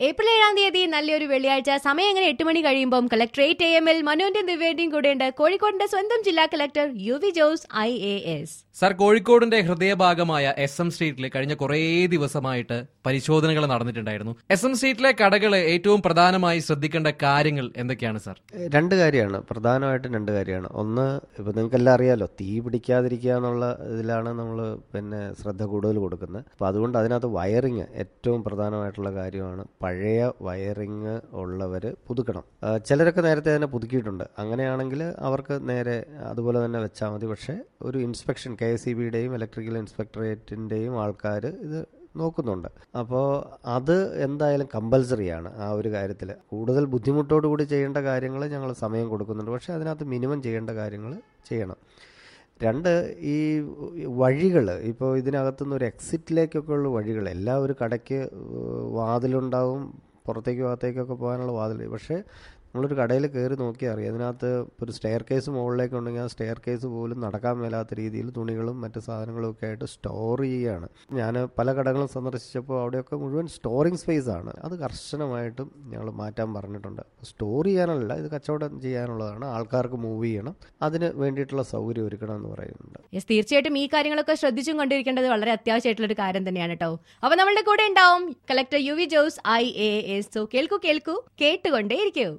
April ഏഴാം തീയതി നല്ലൊരു വെള്ളിയാഴ്ച സമയം എങ്ങനെ എട്ട് മണി കഴിയുമ്പോൾ കളക്ടറേറ്റ് എ എം എൽ മനുവിന്റെ ദിവ്യേന്റെയും കൂടെയുണ്ട് കോഴിക്കോടിന്റെ സ്വന്തം ജില്ലാ collector U V Jose I A S sir കോഴിക്കോടിന്റെ ഹൃദയഭാഗമായ എസ് എം സ്ട്രീറ്റിൽ കഴിഞ്ഞ കുറേ ദിവസമായിട്ട് പരിശോധനകൾ നടന്നിട്ടുണ്ടായിരുന്നു എസ് എം സ്ട്രീറ്റിലെ കടകൾ ഏറ്റവും പ്രധാനമായി ശ്രദ്ധിക്കേണ്ട കാര്യങ്ങൾ എന്തൊക്കെയാണ് സാർ രണ്ട് കാര്യമാണ് പ്രധാനമായിട്ടും രണ്ട് കാര്യമാണ് ഒന്ന് ഇപ്പം നിങ്ങൾക്കെല്ലാം അറിയാലോ തീ പിടിക്കാതിരിക്കുക എന്നുള്ള ഇതിലാണ് നമ്മൾ പിന്നെ ശ്രദ്ധ കൂടുതൽ കൊടുക്കുന്നത് അപ്പോൾ അതുകൊണ്ട് അതിനകത്ത് വയറിങ് ഏറ്റവും പ്രധാനമായിട്ടുള്ള കാര്യമാണ് പഴയ വയറിങ് ഉള്ളവർ പുതുക്കണം ആ, ചിലരൊക്കെ നേരത്തെ തന്നെ പുതുക്കിയിട്ടുണ്ട് അങ്ങനെയാണെങ്കിൽ അവർക്ക് നേരെ അതുപോലെ തന്നെ വെച്ചാൽ മതി പക്ഷേ ഒരു ഇൻസ്പെക്ഷൻ കെ എസ് ഇ ബിയുടെയും ഇലക്ട്രിക്കൽ ഇൻസ്പെക്ടറേറ്റിൻ്റെയും ആൾക്കാർ ഇത് നോക്കുന്നുണ്ട് അപ്പോൾ അത് എന്തായാലും കമ്പൽസറിയാണ് ആ ഒരു കാര്യത്തിൽ കൂടുതൽ ബുദ്ധിമുട്ടോടു കൂടി ചെയ്യേണ്ട കാര്യങ്ങൾ ഞങ്ങൾ സമയം കൊടുക്കുന്നുണ്ട് പക്ഷേ അതിനകത്ത് മിനിമം ചെയ്യേണ്ട കാര്യങ്ങൾ ചെയ്യണം രണ്ട് ഈ വഴികൾ ഇപ്പോൾ ഇതിനകത്തുനിന്ന് ഒരു എക്സിറ്റിലേക്കൊക്കെ ഉള്ള വഴികൾ എല്ലാ ഒരു കടയ്ക്ക് ഏഹ്, വാതിലുണ്ടാവും പുറത്തേക്ക് ഭാഗത്തേക്കൊക്കെ പോകാനുള്ള വാതിൽ പക്ഷേ നമ്മളൊരു കടയിൽ കയറി നോക്കിയാൽ അറിയാം അതിനകത്ത് ഇപ്പോൾ ഒരു സ്റ്റെയർ കേസ് മുകളിലേക്ക് ഉണ്ടെങ്കിൽ ആ സ്റ്റെയർ കേസ് പോലും നടക്കാൻ മേലാത്ത രീതിയിൽ തുണികളും മറ്റ് സാധനങ്ങളും ഒക്കെ ആയിട്ട് സ്റ്റോർ ചെയ്യുകയാണ് ഞാൻ പല കടകളും സന്ദർശിച്ചപ്പോൾ അവിടെയൊക്കെ മുഴുവൻ സ്റ്റോറിങ് സ്പേസ് ആണ് അത് കർശനമായിട്ടും ഞങ്ങൾ മാറ്റാൻ പറഞ്ഞിട്ടുണ്ട് സ്റ്റോർ ചെയ്യാനല്ല ഇത് കച്ചവടം ചെയ്യാനുള്ളതാണ് ആൾക്കാർക്ക് മൂവ് ചെയ്യണം അതിന് വേണ്ടിയിട്ടുള്ള സൗകര്യം ഒരുക്കണം എന്ന് പറയുന്നുണ്ട് യെസ് തീർച്ചയായിട്ടും ഈ കാര്യങ്ങളൊക്കെ ശ്രദ്ധിച്ചും കൊണ്ടിരിക്കേണ്ടത് വളരെ അത്യാവശ്യമായിട്ടുള്ള ഒരു കാര്യം തന്നെയാണ് കേട്ടോ അപ്പൊ നമ്മളുടെ കൂടെ ഉണ്ടാവും collector U V Jose I A S so കേൾക്കൂ കേൾക്കൂ കേട്ടുകൊണ്ടേയിരിക്കൂ